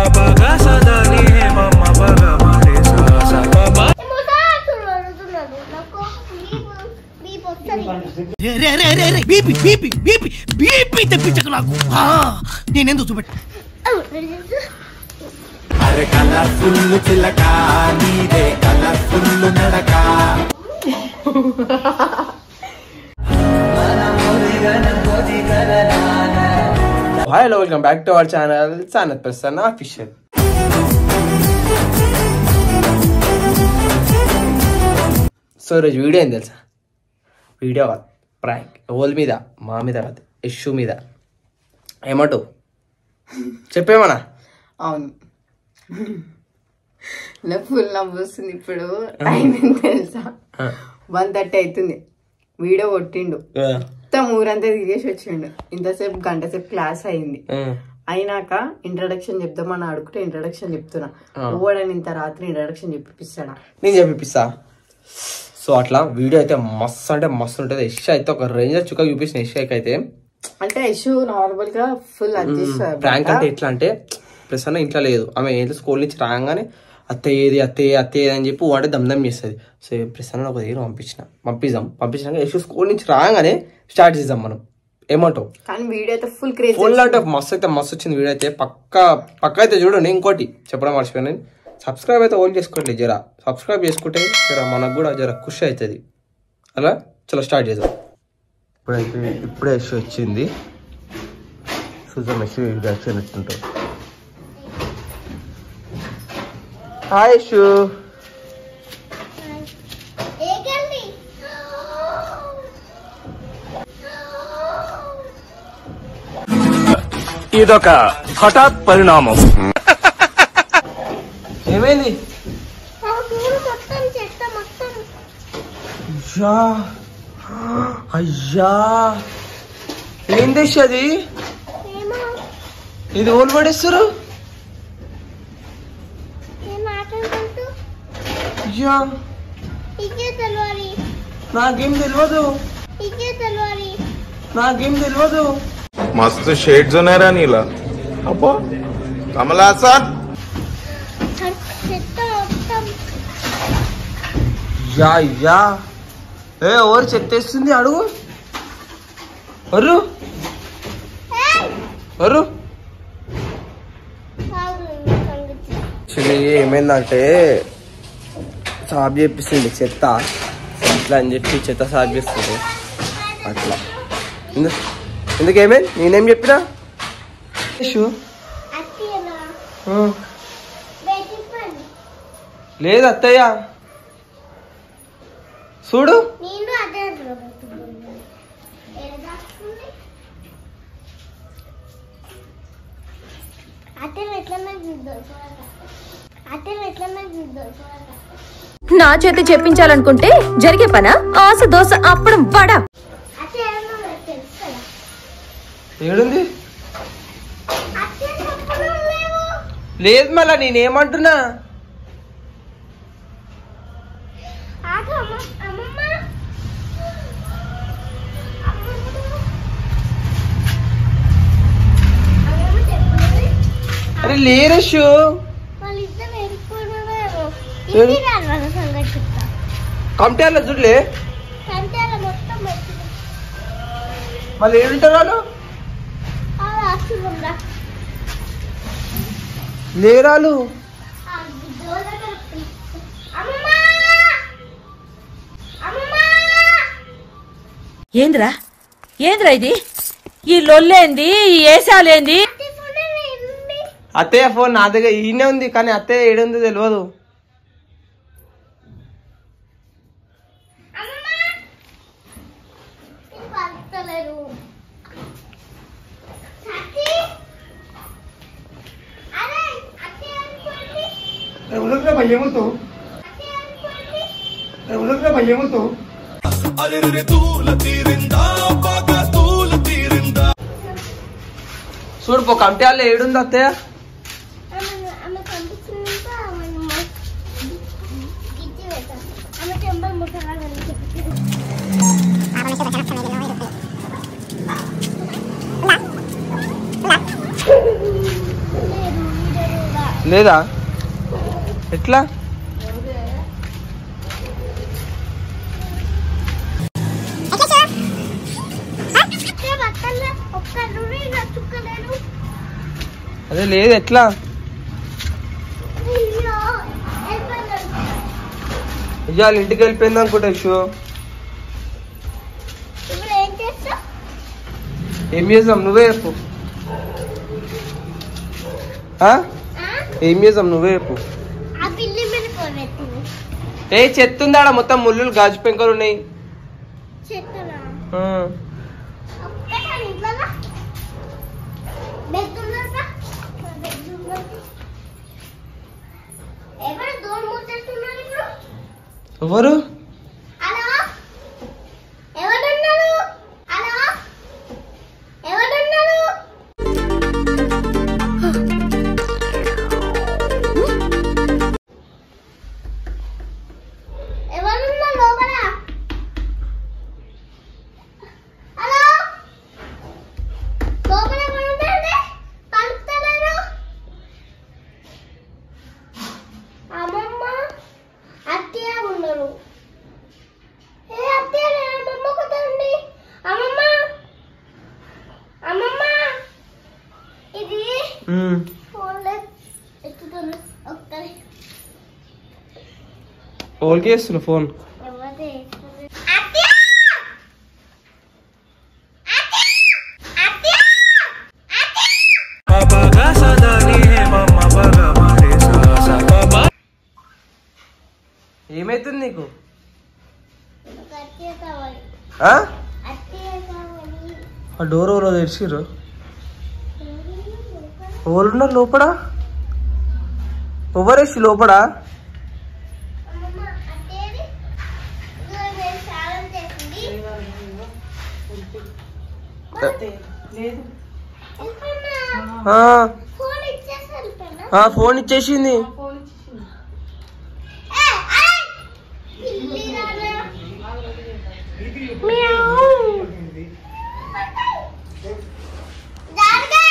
పగ సదని మమ్మ పగ మరి సా స ప మ ముసాసులు అడుగుతున్నాడు నాకు బీపు బీపు వస్తుంది రే రే రే రే బీపీ బీపీ బీపీ బీపీ తెప్పించకు నాకు ఆ, నేనేందో చూపెట్టు అరే కలర్ఫుల్ చిలక నీదే కలర్ఫుల్ నడక hi hello welcome back to our channel Sanath Prasanna official so ఈరోజు వీడియో ఏం తెలుసా వీడియో కాదు ప్రాంక్ ఓల్ మీద మా మీద కాదు ఇష్యూ మీద ఏమంటావు చెప్పేమన్నా అవును నాకు ఫుల్ నవ్వు వస్తుంది ఇప్పుడు టైం ఎంత తెలుసా వన్ థర్టీ అవుతుంది వీడియో కొట్టిండు మొత్తం ఊరంతా తిరిగేసి వచ్చిండు ఇంతసేపు గంట సేపు క్లాస్ అయింది అయినాక ఇంట్రడక్షన్ చెప్దామని అడుగుతే ఇంట్రడక్షన్ చెప్తున్నా ఓడని ఇంత రాత్రి ఇంట్రడక్షన్ చెప్పిస్తాడా నేను చెప్పిస్తా సో అట్లా వీడియో అయితే మస్తు అంటే మస్తు ఉంటుంది యష్ అయితే ఒక రేంజ్ చుక్క చూపించిన యష్కి అయితే అంటే ఇష్యూ నార్మల్ గా ఫుల్ ప్రాంక్ అంటే ఎట్లా అంటే ప్రసన్న ఇంట్లో లేదు ఆమె ఏంటో స్కూల్ నుంచి రాగానే అత్తయ్య ఏది అత్తయ్య అత్తయ్య ఏది అని చెప్పి వాడే దమ్దం చేస్తుంది సో ప్రసన్న ఒక దగ్గర పంపించిన పంపిద్దాం పంపించినాక యశ్ స్కూల్ నుంచి రాగానే స్టార్ట్ చేద్దాం మనం ఏమంటావు కానీ వీడియో అయితే ఫుల్ క్రేజ్ ఫుల్ అంటే మస్తు అయితే మస్తు వచ్చింది వీడియో అయితే పక్క పక్క అయితే చూడండి ఇంకోటి చెప్పడం మర్చిపోయాను సబ్స్క్రైబ్ అయితే ఓన్ చేసుకోండి జరా సబ్స్క్రైబ్ చేసుకుంటే జరా మనకు కూడా జర ఖుషి అవుతుంది అలా చలో స్టార్ట్ చేద్దాం ఇప్పుడైతే ఇప్పుడే యశ్ వచ్చింది చూద్దాం యశ్ వచ్చినట్టుంటాం హాయ్ యశు ఏకండి ఇదొక హఠాత్ పరిణామం ఏమైంది ఆ పూలు మొత్తం చెత్త మొత్తం అయ్యా అయ్యా ఏం దేశ అది ఏమో ఇది ఓలు పడేస్తారు ఏం మాట్లాడుకుంటూ అయ్యా ఇకే తెలవాలి నాకేం తెలియదు ఇకే తెలవాలి నాకేం తెలియదు मस्त शेड जो नाही राणीला अप्पा कमला असा చెత్త మొత్తం అయ్యా అయ్యా ఏ ఎవరు చెత్తేస్తుంది అడుగు ఒర్రు ఒర్రు బాగుంది సంగతి యాక్చువల్లీ ఏమైందంటే సాఫ్ చేపిస్తుంది చెత్త ఇట్లా అని చెప్పి చెత్త సాఫ్ చేస్తుంది అట్లా ఎందు- ఎందుకు ఏమైంది నేనేం చెప్పినా ఇష్యూ అత్తయ్యనా ఆ, బయటికి పండి లేదు అత్తయ్య చూడు నేను అదే అనుకోబోతున్నాను ఏం రాస్తుంది అత్తయ్య ఎట్లా నాకు దొరకదు అత్తయ్య ఎట్లా నాకు దొరకదు నా చేత చెప్పించాలనుకుంటే జరిగే పనా ఆశ దోశ అప్పడం వడ అత్తయ్య ఏమో నాకు తెలుసు కదా ఏడుంది అత్తయ్య చెప్పడం లేవు లేదు మళ్ళా నేనేమంటున్నా ఆగు అమ్మ అమ్మమ్మ అమ్మమ్మ చెప్పలేదు అరే లేరషు వాళ్ళిద్దరు వెళ్ళిపోవడమేమో ఏడు? ఇది రాను వాళ్ళ సంగతి చెప్తా కమిటీ చూడలే కంటాల మొత్తం వచ్చింది మళ్ళీ ఏడుంటారు వాళ్ళు ఆ రాస్తుందా లేరాలు ఆ డోర్ దగ్గర పిలిచి- అమ్మమ్మ అమ్మమ్మ ఏంద్రా ఏంద్రా ఇది ఈ లొల్లేంది ఈ ఏసాలేంది అత్తయ్య ఫోన్ ఏంటి అత్తయ్య ఫోన్ నా దగ్గర ఈయనే ఉంది కానీ అత్తయ్య ఏడుందో తెలియదు అమ్మమ్మ ఇది పలుకుతలేరు సత్తి అరే అత్తయ్య అనుకోండి అత్తయ్య అనుకోండి చూడు పో కమిటీ వాళ్ళు ఏడుంది అత్తయ్య ఆమె ఆమె పంపించినాక ఆమెను మ- ఇచ్చి పెట్టాం ఆమె చెంబల్ ముట్టరాలని చెప్పి లేదు వీడరు లేదా ఎట్లా బట్టల్లో ఒక్క నూనె నచ్చుకోలేను అదే లేదు ఎట్లా అయ్యో వెళ్ళిపోయాను ఇవాళ ఇంటికి వెళ్ళిపోయింది అనుకుంటా షో ఇప్పుడు ఏం చేస్తా ఏం చేద్దాం నువ్వే చెప్పు ఆ? ఆ? ఏం చేద్దాం నువ్వే చెప్పు ఆ పిల్లి మీద పోనెత్తింది ఏ చెత్త ఉందాడ మొత్తం ముళ్ళు గాజు పెంకలు ఉన్నాయి చెత్తనా ఆ. ఒక్కటా ఇంట్లో బెడ్ ఉందా బెడ్ ఉందా ఎవరు దూరం మూసేస్తున్నారు ఇప్పుడు ఎవరు హలో ఎవరున్నారు హలో ఎవరున్నారు ఎవరున్నారు లోపల హలో లోపల ఎవరున్నారు కలుపుతలేరు అమ్మమ్మ అత్తయ్య ఉన్నారు ఏ అత్తయ్య నేను అమ్మమ్మ కుదండి అమ్మమ్మ అమ్మమ్మ ఇది ఉమ్. ఫోన్లో ఎత్తుతాను ఒక్కరి ఎవరికి చేస్తున్నావు ఫోన్ ఎవరిది అత్తయ్య అత్తయ్య అత్తయ్య ఏమైతుంది నీకు ఒక అత్తయ్య కావాలి ఆ? అత్తయ్య కావాలి ఆ డోర్ ఎవరో తెరిచిర్రు ఎవరున్నారు లోపల ఎవరేసి లోపల అమ్మమ్మ అత్తయ్యది ఇదిగో నేను స్నానం చేసింది వెళ్ళిపోయినా? ఆ, ఫోన్ ఇచ్చేసి వెళ్ళిపోయినా? ఆ, ఫోన్ ఇచ్చేసింది ఏ, ఏయ్! పిల్లి రానా? మియావ్. జాగ్రత్త!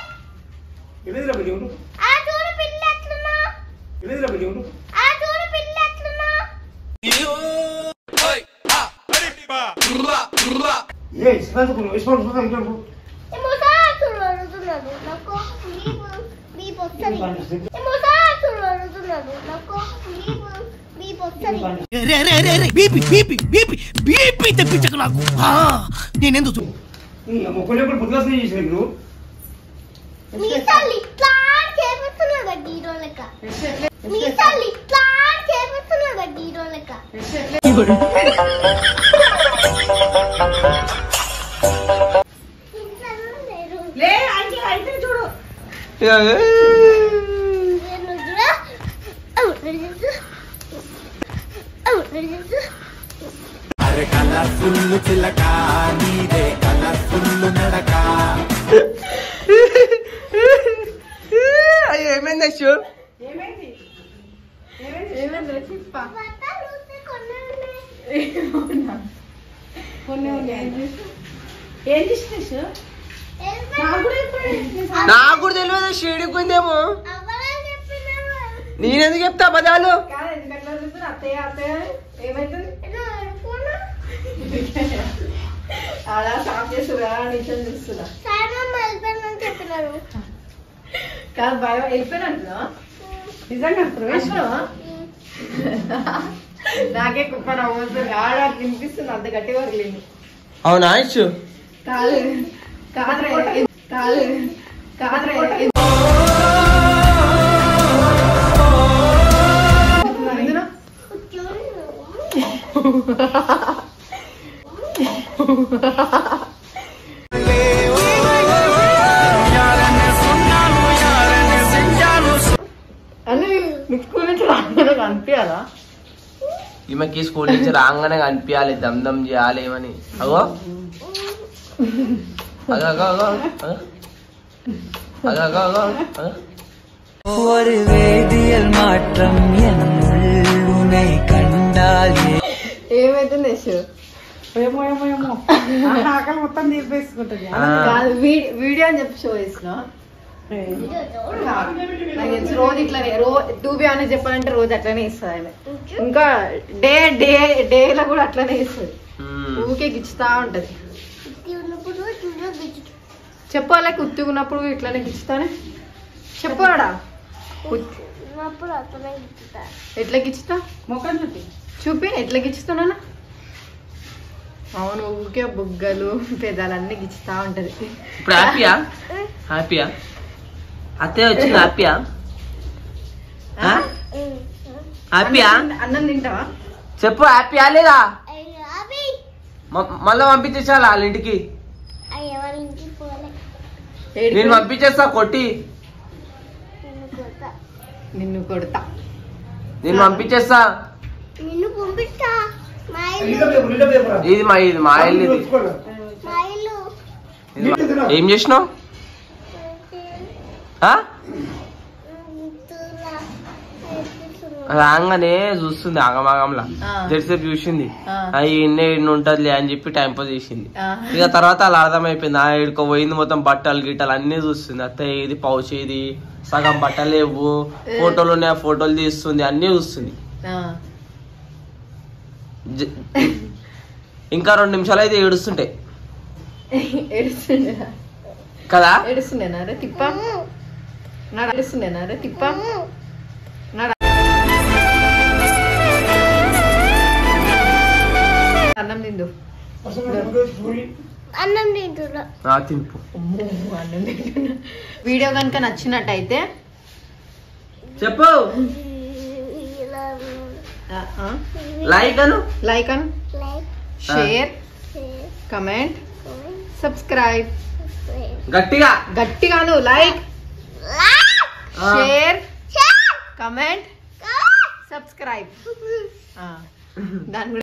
ఆ చూడు పిల్లి ఎట్లున్నా? ఆ చూడు పిల్లి ఎట్లున్నా? ఈ ముసలాసుడు అడుగుతున్నాడు. నాకు బీపు- బీపు వస్తది. ఈ ముసలాసుడు అడుగుతున్నాడు. నాకు బీపు- బీపు వస్తది. రే రే రే రే బీపీ బీపీ బీపీ బీపీ తెప్పించకు నాకు ఆ, నేనెందుకు మీసాలు ఇట్లా చేపిస్తున్నావు కదా హీరో లెక్క మీసాలు ఇట్లా చేపిస్తున్నావు కదా హీరో లెక్క ఇంట్లో లేరు. నేను చూడు. అవును, నేను చూడు. అవును, నేను చూడు. అయ్యో ఏమైంది అశ్వు బట్టలు ఉతికి కొన్ని ఉన్నాయి. వెళ్ళిపోయి. నాకు కూడా తెలియదు షేడికి పోయిందేమో అవ్వలే చెప్పినారు. నేనెందుకు చెప్తా పదాలు ఏదో అనుకున్నా. అలా సాఫ్ చేస్తురా నిమిషం చూస్తున్నా సాయిబాబా వెళ్ళిపోయిందని చెప్పినారు కాదు భయం వెళ్ళిపోయినట్టున్నా నిజంగా ప్రవేశమా నాకే కుప్ప నవ్వుతుంది ఆడ వినిపిస్తుంది అంత గట్టి వరకు లేదు అవునా ఇచ్చు కాదు కాదు కాదు కాదు అన్ని మీకు స్కూల్ నుంచి రాగానే కనిపించాలా ఈమెకి స్కూల్ నుంచి రాగానే కనిపించాలి దమ్ దమ్ చేయాలి ఏమని అగో అగో అగో అగో అగో. అగో అగో అగో అగో. ஒரு வேதியியல் மாற்றம் என் உள்ளுனை கண்டால் ఏమైతుంది యశు ఆ, కాదు వీడి- వీడియో అని చెప్పి షో చేసిన నాకు తెలిసి రోజు ఇట్లానే రోజు టూ బి అని చెప్పాలంటే రోజు అట్లనే ఇస్తుంది ఆయన ఇంకా డే డే డేలో కూడా అట్లనే ఇస్తుంది ఊకే గిచ్చుతా ఉంటది ఉన్నప్పుడు చూడ బిచ్చు చెప్పాలి కుత్తి ఉన్నప్పుడు ఇట్లానే గిచ్చుతానే చెప్పాడా కుత్తి- ఉన్నప్పుడు అతనే గిచ్చుతా ఎట్లా గిచ్చుతా ముఖం చూపి చూపి ఎట్లా గిచ్చుతున్నానా అవును ఊకే బుగ్గలు పెదాలన్నీ గిచ్చుతా ఉంటది ఇప్పుడు హ్యాపీయా హ్యాపీయా అత్తయ్య వచ్చింది హ్యాపీయా ఆ? హ్యాపీయా అన్నం- అన్నం తింటావా చెప్పు హ్యాపీయా లేదా అయ్యో అవి మ- మళ్ళా పంపించేసాలా వాళ్ళ ఇంటికి అయ్యో వాళ్ళ ఇంటికి పోలే ఏడికి నేను పంపించేస్తా కొట్టి నిన్ను కొడతా నిన్ను కొడతా నేను పంపించేస్తా నిన్ను పంపిస్తా మా ఇల్లు ఇది మా ఇది మా ఇల్లు ఇది మా ఇల్లు ఇది మా- ఏం చేసినావు ఆ? తులా రాగానే చూస్తుంది ఆగమాగంలా ఆ. జెర్సేపు చూసింది ఆ. అవి ఇన్నే ఇన్ని ఉంటదిలే అని చెప్పి టైం పాస్ చేసింది ఆ. ఇక తర్వాత అలా అర్థమైపోయింది ఆ ఇడుకో పోయింది మొత్తం బట్టలు గిట్టలు అన్ని చూస్తుంది అత్త ఇది పౌచ్ ఇది సగం బట్టలు లేవు ఫోటోలు ఉన్నాయి ఆ ఫోటోలు తీస్తుంది అన్ని చూస్తుంది ఆ. జ- ఇంకా రెండు నిమిషాలు అయితే ఏడుస్తుంటాయి ఏడుస్తుండేనా కదా ఏడుస్తుండేనా రే తిప్ప నా ఏడుస్తుండేనా రే తిప్ప నా అన్నం తిందు అన్నం తింటున్నా నా తింపు అన్నం తింటున్నా వీడియో కనుక నచ్చినట్టయితే చెప్పు ఇలా లైక్ అను లైక్ అన్ లైక్ షేర్ కమెంట్ సబ్స్క్రైబ్ గట్టిగా గట్టిగాను లైక్ ఆ. షేర్ కమెంట్ సబ్స్క్రైబ్ దాని గురించి